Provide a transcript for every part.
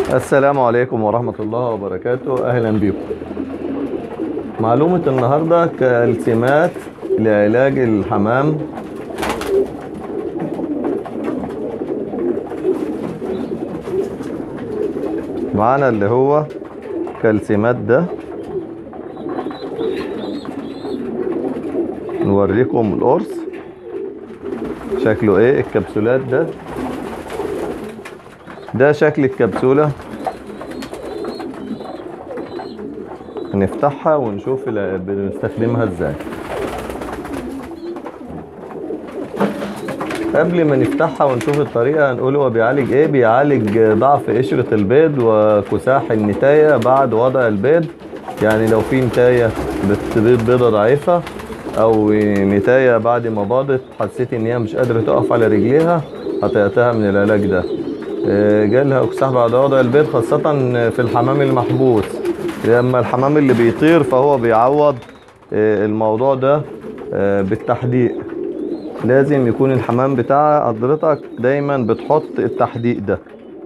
السلام عليكم ورحمة الله وبركاته أهلا بكم معلومة النهاردة كالسيمات لعلاج الحمام معانا اللي هو كالسيمات ده نوريكم القرص شكله ايه الكبسولات ده ده شكل الكبسولة هنفتحها ونشوف ال- بنستخدمها ازاي قبل ما نفتحها ونشوف الطريقة هنقول هو بيعالج ايه بيعالج ضعف قشرة البيض وكساح النتاية بعد وضع البيض يعني لو في نتاية بتبيض بيضة ضعيفة او نتاية بعد ما باضت حسيت ان هي مش قادرة تقف على رجليها هتقطعها من العلاج ده آه، جالها اكساح بعد وضع البيض خاصة في الحمام المحبوس لما الحمام اللي بيطير فهو بيعوض آه، الموضوع ده آه، بالتحديق لازم يكون الحمام بتاع حضرتك دايما بتحط التحديق ده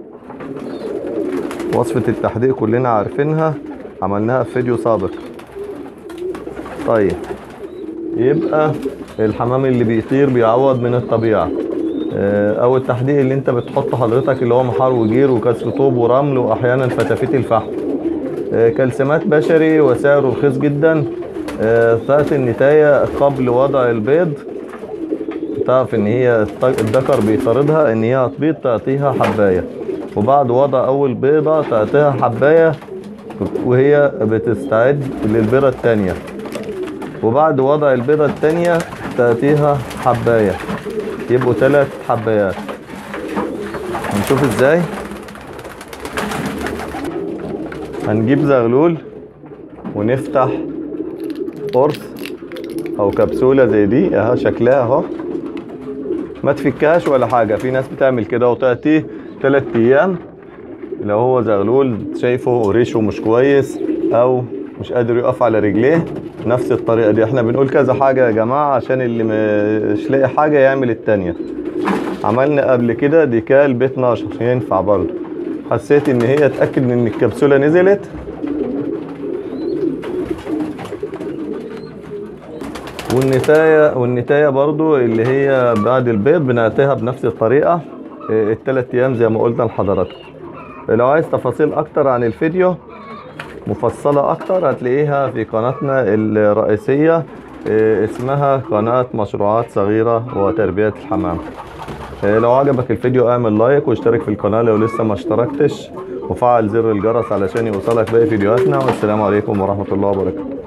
وصفة التحديق كلنا عارفينها عملناها في فيديو سابق طيب يبقى الحمام اللي بيطير بيعوض من الطبيعة آه، او التحديق اللي انت بتحط حضرتك اللي هو محار وجير وكسر طوب ورمل واحيانا فتافيت الفحم آه، كالسيمات بشري وسعره رخيص جدا آه، ساعة النتاية قبل وضع البيض تعرف ان هي الط- الذكر بيطاردها ان هي هتبيض تعطيها حباية وبعد وضع اول بيضة تعطيها حباية وهي بتستعد للبيضة التانية وبعد وضع البيضة التانية تعطيها حباية يبقوا ثلاث حبايات هنشوف ازاي هنجيب زغلول ونفتح قرص او كبسولة زي دي اهو شكلها اهو ما تفكهاش ولا حاجة في ناس بتعمل كده وتأتيه تلات ايام لو هو زغلول شايفه ريشه مش كويس او مش قادر يقف على رجليه نفس الطريقة دي احنا بنقول كذا حاجة يا جماعة عشان اللي مش لاقي حاجة يعمل التانية عملنا قبل كده ديكال ب 12 ينفع برضو حسيت ان هي اتأكد ان الكبسولة نزلت والنتاية والنتاية برضو اللي هي بعد البيض بنعطيها بنفس الطريقة اه، التلات ايام زي ما قلنا لحضراتكم لو عايز تفاصيل اكتر عن الفيديو مفصلة اكتر هتلاقيها في قناتنا الرئيسية اه، اسمها قناة مشروعات صغيرة وتربية الحمام اه، لو عجبك الفيديو اعمل لايك واشترك في القناة لو لسه ما اشتركتش وفعل زر الجرس علشان يوصلك باقي فيديوهاتنا والسلام عليكم ورحمة الله وبركاته